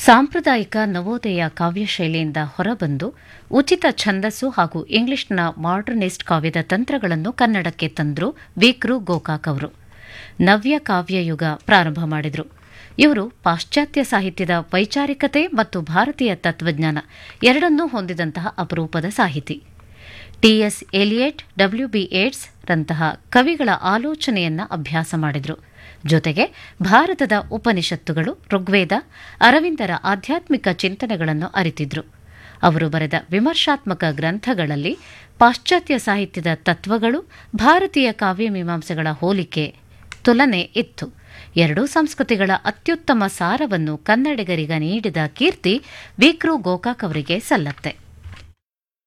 ಸಾಂಪ್ರದಾಯಿಕ ನವೋದಯ ಕಾವ್ಯಶೈಲಿಯಿಂದ ಹೊರಬಂದು ಉಚಿತ ಛಂದಸ್ಸು ಹಾಗೂ ಇಂಗ್ಲಿಷ್ನ ಮಾಡರ್ನಿಸ್ಟ್ ಕಾವ್ಯದ ತಂತ್ರಗಳನ್ನು ಕನ್ನಡಕ್ಕೆ ತಂದರು ವಿಕ್ರು ಗೋಕಾಕ್ ಅವರು ನವ್ಯ ಕಾವ್ಯಯುಗ ಪ್ರಾರಂಭ ಮಾಡಿದರು ಇವರು ಪಾಶ್ಚಾತ್ಯ ಸಾಹಿತ್ಯದ ವೈಚಾರಿಕತೆ ಮತ್ತು ಭಾರತೀಯ ತತ್ವಜ್ಞಾನ ಎರಡನ್ನೂ ಹೊಂದಿದಂತಹ ಅಪರೂಪದ ಸಾಹಿತಿ T S Eliot W B Yeats ರಂತಹ ಕವಿಗಳ ಆಲೋಚನೆಯನ್ನ ಅಭ್ಯಾಸ ಮಾಡಿದರು ಜೊತೆಗೆ ಭಾರತದ ಉಪನಿಷತ್ತುಗಳು ಋಗ್ವೇದ ಅರವಿಂದರ ಆಧ್ಯಾತ್ಮಿಕ ಚಿಂತನೆಗಳನ್ನು ಅರಿತಿದ್ರು ಅವರು ಬರೆದ ವಿಮರ್ಶಾತ್ಮಕ ಗ್ರಂಥಗಳಲ್ಲಿ ಪಾಶ್ಚಾತ್ಯ ಸಾಹಿತ್ಯದ ತತ್ವಗಳು ಭಾರತೀಯ ಕಾವ್ಯಮೀಮಾಂಸೆಗಳ ಹೋಲಿಕೆ ತುಲನೆ ಇತ್ತು ಎರಡೂ ಸಂಸ್ಕೃತಿಗಳ ಅತ್ಯುತ್ತಮ ಸಾರವನ್ನು ಕನ್ನಡಿಗರಿಗ ನೀಡಿದ ಕೀರ್ತಿ ವಿಕ್ರು ಗೋಕಾಕ್ ಅವರಿಗೆ ಸಲ್ಲತ್ತೆ